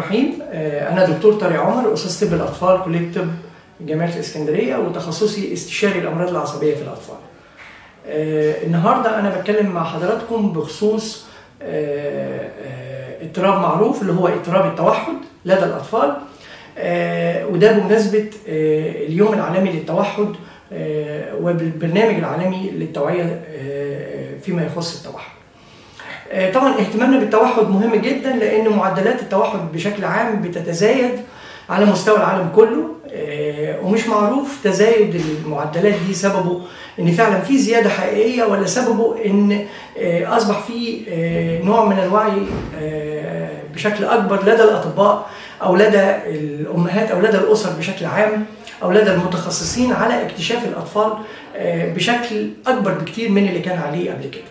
الرحيم آه، أنا دكتور طارق عمر أستاذ طب الأطفال كلية طب جامعة الإسكندرية وتخصصي استشاري الأمراض العصبية في الأطفال. آه، النهارده أنا بتكلم مع حضراتكم بخصوص آه، آه، اضطراب معروف اللي هو اضطراب التوحد لدى الأطفال آه، وده بمناسبة آه، اليوم العالمي للتوحد آه، وبالبرنامج العالمي للتوعية آه، فيما يخص التوحد. آه، طبعا اهتمامنا بالتوحد مهم جدا لان معدلات التوحد بشكل عام بتتزايد على مستوى العالم كله آه، ومش معروف تزايد المعدلات دي سببه ان فعلا في زياده حقيقيه ولا سببه ان آه، اصبح في آه، نوع من الوعي آه، بشكل اكبر لدى الاطباء او لدى الامهات او لدى الاسر بشكل عام او لدى المتخصصين على اكتشاف الاطفال آه، بشكل اكبر بكتير من اللي كان عليه قبل كده.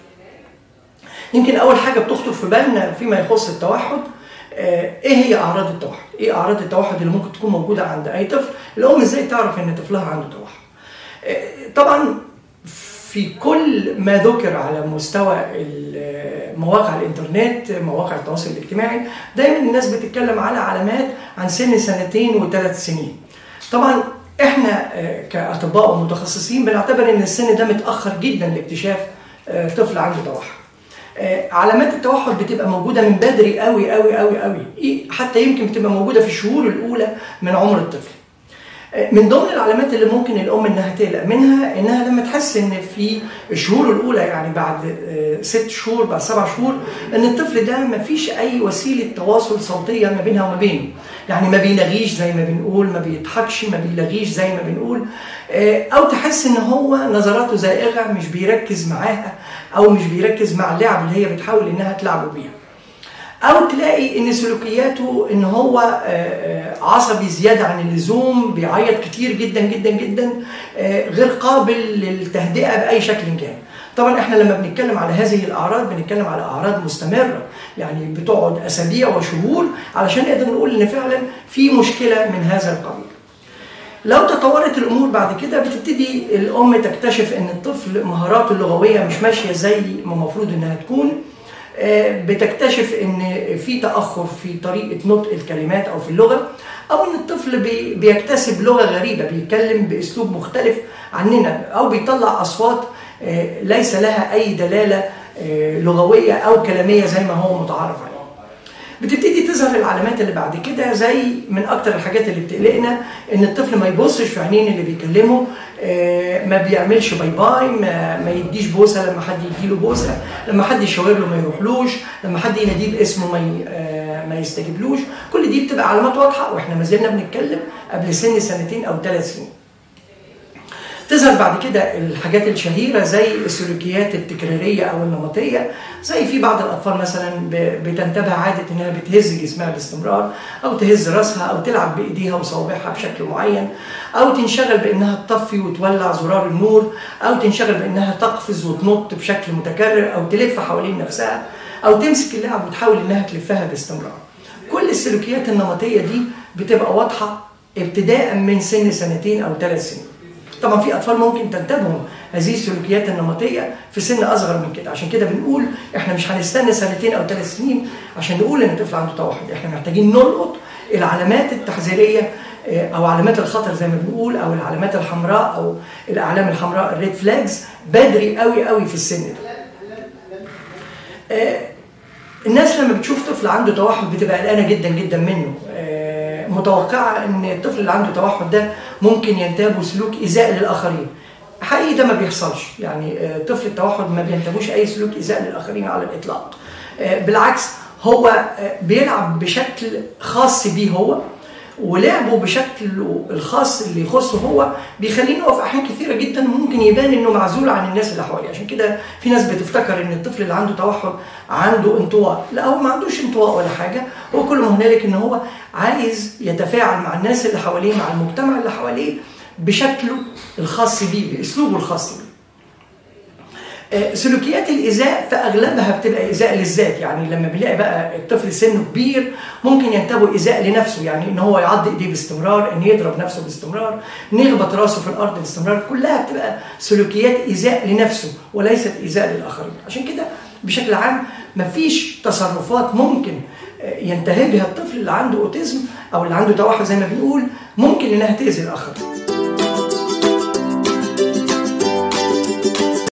يمكن اول حاجه بتخطر في بالنا فيما يخص التوحد آه، ايه هي اعراض التوحد؟ ايه اعراض التوحد اللي ممكن تكون موجوده عند اي طفل؟ الام ازاي تعرف ان طفلها عنده توحد؟ آه، طبعا في كل ما ذكر على مستوى ال- مواقع الانترنت مواقع التواصل الاجتماعي دايما الناس بتتكلم على علامات عن سن سنتين وثلاث سنين طبعا احنا آه، كاطباء ومتخصصين بنعتبر ان السن ده متاخر جدا لاكتشاف آه، طفل عنده توحد آه، علامات التوحد بتبقى موجوده من بدري قوي قوي قوي قوي إيه، حتى يمكن بتبقى موجوده في الشهور الاولى من عمر الطفل آه، من ضمن العلامات اللي ممكن الام انها تقلق منها انها لما تحس ان في الشهور الاولى يعني بعد آه، ست شهور بعد سبع شهور ان الطفل ده ما فيش اي وسيله تواصل صوتيه ما بينها وما بينه يعني ما بيلغيش زي ما بنقول ما بيضحكش ما بيلغيش زي ما بنقول آه، او تحس ان هو نظراته زائغه مش بيركز معاها او مش بيركز مع اللعب اللي هي بتحاول انها تلعبه بيها او تلاقي ان سلوكياته ان هو آه، آه، عصبي زياده عن اللزوم بيعيط كتير جدا جدا جدا آه، غير قابل للتهدئه باي شكل كان طبعا احنا لما بنتكلم على هذه الاعراض بنتكلم على اعراض مستمره يعني بتقعد اسابيع وشهور علشان نقدر نقول ان فعلا في مشكله من هذا القبيل لو تطورت الامور بعد كده بتبتدي الام تكتشف ان الطفل مهاراته اللغويه مش ماشيه زي ما المفروض انها تكون آه، بتكتشف ان في تاخر في طريقه نطق الكلمات او في اللغه او ان الطفل بي- بيكتسب لغه غريبه بيتكلم باسلوب مختلف عننا او بيطلع اصوات آه، ليس لها اي دلاله آه، لغويه او كلاميه زي ما هو متعارف عليه بتبتدي تظهر العلامات اللي بعد كده زي من اكتر الحاجات اللي بتقلقنا ان الطفل ما يبصش في عينين اللي بيكلمه آه، ما بيعملش باي باي ما, ما يديش بوسه لما حد يديله بوسه لما حد يشاور له ما يروحلوش لما حد يناديه باسمه ما ي- آه، ما يستجيبلوش كل دي بتبقى علامات واضحه واحنا ما زلنا بنتكلم قبل سن سنتين او ثلاث سنين تظهر بعد كده الحاجات الشهيره زي السلوكيات التكراريه او النمطيه زي في بعض الاطفال مثلا ب- بتنتبه عاده انها بتهز جسمها باستمرار او تهز راسها او تلعب بايديها وصوابعها بشكل معين او تنشغل بانها تطفي وتولع زرار النور او تنشغل بانها تقفز وتنط بشكل متكرر او تلف حوالين نفسها او تمسك اللعب وتحاول انها تلفها باستمرار كل السلوكيات النمطيه دي بتبقى واضحه ابتداء من سن سنتين او ثلاث سنين طبعا في اطفال ممكن تنتابهم هذه السلوكيات النمطيه في سن اصغر من كده عشان كده بنقول احنا مش هنستنى سنتين او ثلاث سنين عشان نقول ان الطفل عنده توحد احنا محتاجين نلقط العلامات التحذيريه آه، او علامات الخطر زي ما بنقول او العلامات الحمراء او الاعلام الحمراء الريد فلاجز بدري قوي قوي في السن ده آه، الناس لما بتشوف طفل عنده توحد بتبقى قلقانه جدا جدا منه آه، متوقعه ان الطفل اللي عنده توحد ده ممكن ينتابه سلوك ايذاء للاخرين حقيقي ده ما بيحصلش يعني آه، طفل التوحد ما بينتابوش اي سلوك ايذاء للاخرين على الاطلاق آه، بالعكس هو آه، بيلعب بشكل خاص بيه هو ولعبه بشكله الخاص اللي يخصه هو بيخليه إن هو في احيان كثيره جدا ممكن يبان انه معزول عن الناس اللي حواليه عشان كده في ناس بتفتكر ان الطفل اللي عنده توحد عنده انطواء لا هو ما عندوش انطواء ولا حاجه هو كل ما هنالك ان هو عايز يتفاعل مع الناس اللي حواليه مع المجتمع اللي حواليه بشكله الخاص بيه باسلوبه الخاص بيه آه، سلوكيات الايذاء في اغلبها بتبقى ايذاء للذات يعني لما بنلاقي بقى الطفل سنه كبير ممكن ينتابه ايذاء لنفسه يعني ان هو يعض ايديه باستمرار ان يضرب نفسه باستمرار ان يخبط راسه في الارض باستمرار كلها بتبقى سلوكيات ايذاء لنفسه وليست ايذاء للاخرين عشان كده بشكل عام مفيش تصرفات ممكن ينتهجها الطفل اللي عنده اوتيزم او اللي عنده توحد زي ما بنقول ممكن انها تاذي الاخرين